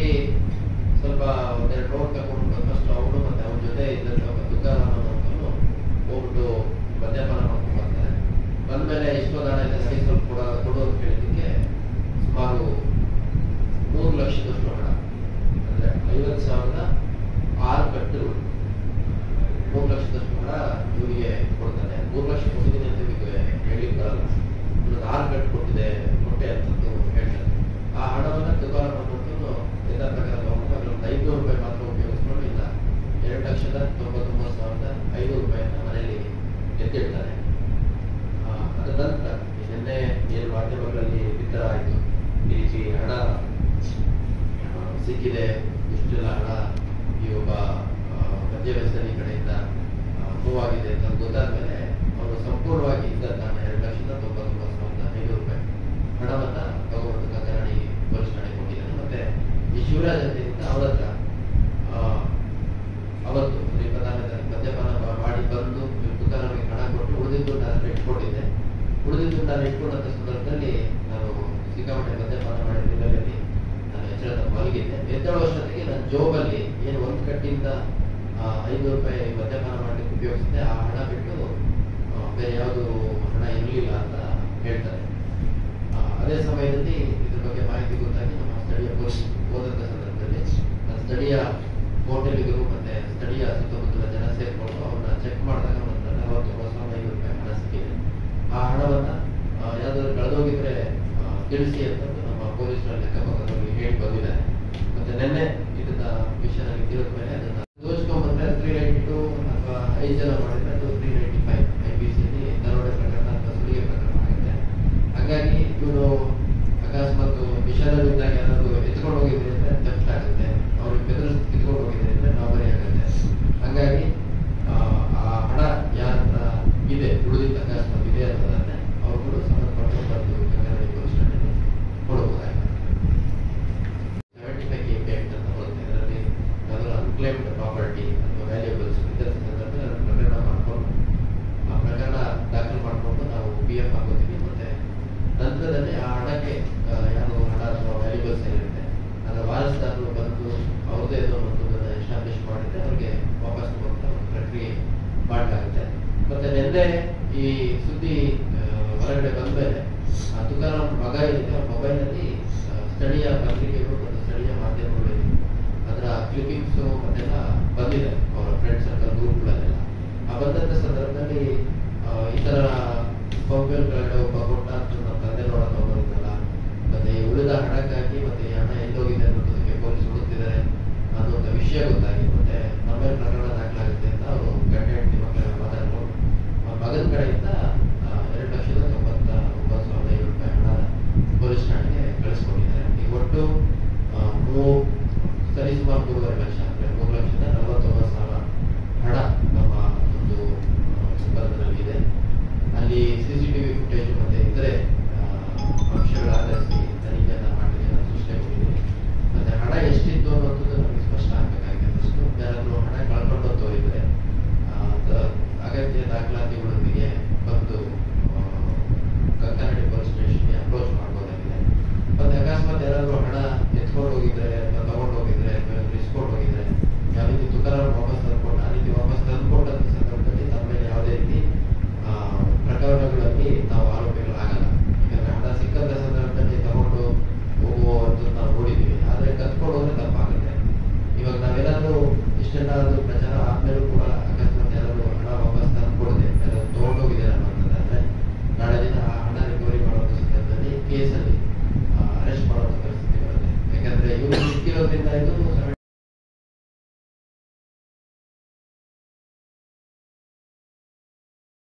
ಹಾಗಾಗಿ ಸ್ವಲ್ಪ ಒಂದೆರಡು ರೋಡ್ ತಗೊಂಡು ಫಸ್ಟ್ ಅವನು ಮತ್ತೆ ಅವನ ಜೊತೆ ಇದ್ದಂತ ಒಬ್ಬ ತುಕಾರಾಮ್ ಅನ್ನೋನು ಹೋಗ್ಬಿಟ್ಟು ಮದ್ಯಪಾನ ಮಾಡ್ಕೊಂಡು ಬರ್ತಾರೆ ಬಂದ್ಮೇಲೆ ಇಷ್ಟೊಂದು ಹಣ ಇದೆ ಸರಿ ಸ್ವಲ್ಪ ಕೊಡ ಕೊಡು ಅಂತ ಕೇಳಿದ್ದಕ್ಕೆ ಸುಮಾರು ಮೂರು ಲಕ್ಷದಷ್ಟು ಹಣ ಅಂದ್ರೆ ಐವತ್ತು ಸಾವಿರದ ಆರು ಕಟ್ಟುಗಳು ಮೂರು ಲಕ್ಷದಷ್ಟು ಹಣ ಇವರಿಗೆ ಕೊಡ್ತಾನೆ ಮೂರು ಲಕ್ಷ ಕೊಟ್ಟಿದ್ದೀನಿ ಅಂತ ನಿಮಗೆ ಹೇಳಿಕ್ ಬರಲ್ಲ ಇನ್ನೊಂದು ಆರು ಕಟ್ಟು ಕೊಟ್ಟಿದೆ ಕೊಟ್ಟೆ ಅಂತಂದು ಹೇಳ್ತಾರೆ ಆ ಹಣವನ್ನ ತುಕಾರಾಮ್ ಅನ್ನೋದು ಎಲ್ಲ ಪ್ರಕಾರ ತಗೊಂಡು ಒಂದು ಐನೂರು ರೂಪಾಯಿ ಮಾತ್ರ ಉಪಯೋಗಿಸ್ಕೊಂಡು ಇಲ್ಲ ಎರಡು ಲಕ್ಷದ ತೊಂಬತ್ತೊಂಬತ್ತು ಸಾವಿರದ ಐನೂರು ರೂಪಾಯಿನ ಮನೆಯಲ್ಲಿ ಎತ್ತಿಡ್ತಾನೆ ಆ, ಅದ ನಂತರ ನಿನ್ನೆ ಏನು ಮಾಧ್ಯಮಗಳಲ್ಲಿ ಬಿತ್ತರ ಆಯಿತು ಈ ರೀತಿ ಹಣ ಆ, ಸಿಕ್ಕಿದೆ ಇಷ್ಟೆಲ್ಲ ಹಣ ಈ ಒಬ್ಬ ಆ, ಮದ್ಯ ವ್ಯಸನಿ ಕಡೆಯಿಂದ ಆ, ಮೂವಾಗಿದೆ ಅಂತ ಗೊತ್ತಾದ ಮೇಲೆ ಅವರು ಸಂಪೂರ್ಣವಾಗಿ ಇದ್ದಂತ ಹಣ ಎರಡು ಲಕ್ಷದ ತೊಂಬತ್ತೊಂಬತ್ತು ಸಾವಿರದ ಐನೂರು ರೂಪಾಯಿ ಹಣವನ್ನ ತಗೊಂಡು ಕಂಕನಾಡಿ ಪೊಲೀಸ್ ಠಾಣೆಗೆ ಕೊಟ್ಟಿದ್ದಾನೆ ಮತ್ತೆ ಈ ಶಿವರಾಜ್ ಅಂತ ಇದ್ದ ಅವ್ರ ಹತ್ರ ಆ, ಅವತ್ತು ಅಂದ್ರೆ ಇಪ್ಪತ್ತಾರನೇ ತಾರೀಕು ಮದ್ಯಪಾನ ಮಾ- ಮಾಡಿ ಬಂದು ದುಕಾನಕ್ಕೆ ಹಣ ಕೊಟ್ಟು ಉಳಿದಿದ್ದು ನಾನು ಇಟ್ಕೊಂಡಿದ್ದೆ ಉಳಿದಿದ್ದು ನಾನು ಇಟ್ಕೊಂಡಂತ ಸಂದರ್ಭದಲ್ಲಿ ನಾನು ಸಿಕ್ಕಾಪಟ್ಟೆ ಮದ್ಯಪಾನ ಮಾಡಿದ ಹಿನ್ನೆಲೆಯಲ್ಲಿ ನಾನು ಎಚ್ಚರದ ಮಲಗಿದ್ದೆ ಎದ್ದೇಳುವಷ್ಟೊತ್ತಿಗೆ ನನ್ನ ಜೋಬಲ್ಲಿ ಏನು ಒಂದು ಕಟ್ಟಿಂದ ಆ, ಐನೂರು ರೂಪಾಯಿ ಮದ್ಯಪಾನ ಮಾಡ್ಲಿಕ್ಕೆ ಉಪಯೋಗಿಸಿದ್ದೆ ಆ ಹಣ ಬಿಟ್ಟು ಆ, ಬೇರೆ ಯಾವುದು ಹಣ ಇರಲಿಲ್ಲ ಅಂತ ಹೇಳ್ತಾರೆ ಆ, ಅದೇ ಸಮಯದಲ್ಲಿ ಇದ್ರ ಬಗ್ಗೆ ಮಾಹಿತಿ ಗೊತ್ತಾಗಿ ನಮ್ಮ ಸ್ಥಳೀಯ ಪೊಲೀಸ್ ಹೋದಂತ ಸಂದರ್ಭದಲ್ಲಿ ಆ ಸ್ಥಳೀಯ ಹೋಟೆಲಿಗರು ಮತ್ತೆ ಸ್ಥಳೀಯ ಸುತ್ತಮುತ್ತಲ ಜನ ಸೇರ್ಕೊಂಡು ಅವ್ರನ್ನ ಚೆಕ್ ಮಾಡಿದಾಗ ಒಂದು ನಲವತ್ತೊಂಬತ್ತು ಸಾವಿರದ ಐನೂರು ರೂಪಾಯಿ ಹಣ ಸಿಕ್ಕಿದೆ ಆ ಹಣವನ್ನ ಆ, ಯಾವ್ದಾದ್ರು ಕಳೆದೋಗಿದ್ರೆ ಆ, ತಿಳಿಸಿ ಅಂತಂದು ನಮ್ಮ ಪೊಲೀಸರ ಲೆಕ್ಕಪತ್ರದಲ್ಲಿ ಹೇಳಿ ಬಂದಿದ್ದಾರೆ ಮತ್ತೆ ನಿನ್ನೆ ಇದನ್ನ ವಿಷಯ ನನಗೆ ತಿಳಿದ ಮೇಲೆ ಅದನ್ನ ದೋಚ್ಕೊಂಡ್ಬಂದ್ರೆ ತ್ರೀ ನೈಂಟಿ ಟು ಅಥವಾ ಐದು ಜನ ಮಾಡಿದ್ರೆ ಅದು ತ್ರೀ ನೈಂಟಿ ಫೈವ್ ಐ ಪಿ ಸಿ ದರೋಡೆ ಪ್ರಕರಣ ಅಥವಾ ಸುಲಿಗೆ ಪ್ರಕರಣ ಆಗುತ್ತೆ ಹಾಗಾಗಿ ಇವನು ಅಕಸ್ಮಾತ್ ವಿಷಯದಲ್ಲಿದ್ದಾಗ ಏನಾದ್ರು ಎತ್ಕೊಂಡು ಹೋಗಿದ್ರೆ ಅಂದ್ರೆ ಥೆಫ್ಟ್ ಆಗುತ್ತೆ ಅವ್ರಿಗೆ ಬೆದರಿಸಿ ಕಿತ್ಕೊಂಡು ಹೋಗಿದ್ರೆ ಅಂದ್ರೆ ನಾವರಿ ಆಗುತ್ತೆ ಹಾಗಾಗಿ ಆ, ಆ ಹಣ ಯಾರ ಹತ್ರ ಇದೆ ಉಳಿದಿದ್ದ ಅಕಸ್ಮಾತ್ ಇದೆ ಅನ್ನೋದನ್ನೇ ಅವ್ರುಗಳು ಸಂಬಂಧಪಟ್ಟ ಬಂದು ಕನ್ನಡಿ ಪೊಲೀಸ್ ಠಾಣೆಗೆ ಕೊಡಬಹುದಾಗಿದೆ seventy five K P act ಅಂತ ಬರುತ್ತೆ ಇದರಲ್ಲಿ ಯಾವ್ದಾದ್ರು ಅನ್ಕ್ಲೇಮ್ಡ್ ಪ್ರಾಪರ್ಟಿ ಅಥವಾ ವ್ಯಾಲ್ಯೂಬಲ್ಸ್ ಇದ್ದ ಸಂದರ್ಭದಲ್ಲಿ ಅದನ್ನು ಪ್ರಕರಣ ಮಾಡಿಕೊಂಡು ಆ ಪ್ರಕರಣ ದಾಖಲು ಮಾಡಿಕೊಂಡು ನಾವು ಪಿ ಎಫ್ ಹಾಕೋತೀವಿ ಮತ್ತೆ ನಂತರದಲ್ಲಿ ಆ ಹಣಕ್ಕೆ ಆ, ಯಾರು ಹಣ ಅಥವಾ ವ್ಯಾಲ್ಯೂಬಲ್ಸ್ ಏನಿರುತ್ತೆ ಅದರ ವಾರಸ್ದಾರರು ಬಂದು ಅವ್ರದ್ದೇ ಏನೋ ಒಂದು ಎಸ್ಟಾಬ್ಲಿಷ್ ಮಾಡಿದ್ರೆ ಅವ್ರಿಗೆ ವಾಪಸ್ ಕೊಡುವಂತ ಒಂದು ಪ್ರಕ್ರಿಯೆ ಮಾಡಲಾಗುತ್ತೆ ಮತ್ತೆ ನಿನ್ನೆ ಈ ಸುದ್ದಿ ಆ, ಹೊರಗಡೆ ಬಂದ್ಮೇಲೆ ಆ ತುಕಾರಾಮ್ ಮಗ ಏನಿದೆ ಅವ್ರ ಮೊಬೈಲ್ನಲ್ಲಿ ಸ್ಥಳೀಯ ಪತ್ರಿಕೆಗಳು ಮತ್ತು ಸ್ಥಳೀಯ ಮಾಧ್ಯಮಗಳು ಅದರ ಕ್ಲಿಪ್ಪಿಂಗ್ಸ್ ಮತ್ತೆಲ್ಲ ಬಂದಿದೆ ಅವರ ಫ್ರೆಂಡ್ ಸರ್ಕಲ್ ಗ್ರೂಪ್ಗಳಲ್ಲೆಲ್ಲ ಆ ಬಂದಂತ ಸಂದರ್ಭದಲ್ಲಿ ಆ, ಈ ತರ ಮೊಬೈಲ್ ಕೆಳಗಡೆ ಒಬ್ಬ ಕೊಟ್ಟ ಅಂತ ನಮ್ಮ ತಂದೆ ನೋಡೋಕೆ ಹೋಗೋದಿಲ್ಲ ಮತ್ತೆ ಈ ಉಳಿದ ಹಣಕ್ಕಾಗಿ ಮತ್ತೆ ಈ ಹಣ ಎಲ್ಲೋಗಿದೆ ಅನ್ನೋದಕ್ಕೆ ಪೊಲೀಸ್ ಹುಡುಕ್ತಿದ್ದಾರೆ ಅನ್ನೋಂಥ ವಿಷಯ ಗೊತ್ತಾಗಿ ಮತ್ತೆ ನಮ್ಮ ಮೇಲೆ ಪ್ರಕರಣ ದಾಖಲಾಗುತ್ತೆ ಅಂತ ಅವರು ಗಂಡ ಹೆಂಡತಿ ಮಕ್ಕಳ ಮಾತಾಡ್ಕೊಂಡು ಆ ಮಗನ ಕಡೆಯಿಂದ ಆ, ಎರಡು ಲಕ್ಷದ ತೊಂಬತ್ತ ಒಂಬತ್ತು ಸಾವಿರದ ಐನೂರು ರೂಪಾಯಿ ಹಣ ಪೊಲೀಸ್ ಠಾಣೆಗೆ ಕಳಿಸ್ಕೊಂಡಿದ್ದಾರೆ ಈಗ ಒಟ್ಟು ಆ, ಮೂ ಸರಿಸುಮಾರು ಮೂರುವರೆ ಲಕ್ಷ ಅಂದ್ರೆ ಮೂರು ಲಕ್ಷದ ನಲವತ್ತೊಂಬತ್ತು ಸಾವಿರ ಹಣ ನಮ್ಮ ಒಂದು ಆ, ಸಿಬ್ಬಂದಿನಲ್ಲಿ ಇದೆ ಅಲ್ಲಿ ಸಿ ಸಿ ಟಿವಿ ಫುಟೇಜ್ ಮತ್ತೆ ಇತರೆ ಆ, ಅಂಶಗಳ ಆಧರಿಸಿ ತನಿಖೆಯನ್ನ ಮಾಡಲಿಕ್ಕೆ ನಾನು ಸೂಚನೆ ಕೊಟ್ಟಿದ್ದೀನಿ ಮತ್ತೆ ಹಣ ಎಷ್ಟಿತ್ತು ಅನ್ನೋದು ನಮಗೆ ಸ್ಪಷ್ಟ ಆಗಬೇಕಾಗಿದೆ ಫಸ್ಟ್ ಯಾರಾದ್ರೂ ಹಣ ಕಳ್ಕೊಂಡಂತವ್ರು ಇದ್ರೆ ಆ, ತ- ಅಗತ್ಯ ದಾಖಲಾತಿಗಳೊಂದಿಗೆ ಬಂದು ಆ, ಕಂಕನಾಡಿ ಪೊಲೀಸ್ ಸ್ಟೇಷನ್ಗೆ ಅಪ್ರೋಚ್ ಮಾಡ್ಬೋದಾಗಿದೆ ಮತ್ತೆ ಅಕಸ್ಮಾತ್ ಯಾರಾದ್ರೂ ಹಣ ಎತ್ಕೊಂಡು ಹೋಗಿದ್ರೆ ಅಥವಾ ತಗೊಂಡು ಹೋಗಿದ್ರೆ ಅಥವಾ ಇಸ್ಕೊಂಡು ಹೋಗಿದ್ರೆ ಯಾವ ರೀತಿ ತುಕಾರಾಮ್ ವಾಪಸ್ ತಂದ್ಕೊಂಡು ಆ ರೀತಿ ವಾಪಸ್ ತಂದ್ಕೊಂಡಂತ ಸಂದರ್ಭದಲ್ಲಿ ತಮ್ಮ ಮೇಲೆ ಯಾವುದೇ ರೀತಿ ಆ, ಪ್ರಕರಣಗಳಲ್ಲಿ ನಾವು ಆರೋಪಿಗಳಾಗಲ್ಲ ಯಾಕಂದ್ರೆ ಹಣ ಸಿಕ್ಕಂತ ಸಂದರ್ಭದಲ್ಲಿ ತಗೊಂಡು ಹೋಗುವಂಥದ್ದು ನಾವು ನೋಡಿದ್ದೀವಿ ಆದ್ರೆ ಕತ್ಕೊಂಡು ಹೋದ್ರೆ ತಪ್ಪಾಗುತ್ತೆ ಇವಾಗ ನಾವೇನಾದ್ರೂ ಇಷ್ಟೆಲ್ಲ ಅದು ಪ್ರಚಾರ ಆದ್ಮೇಲೂ ಕೂಡ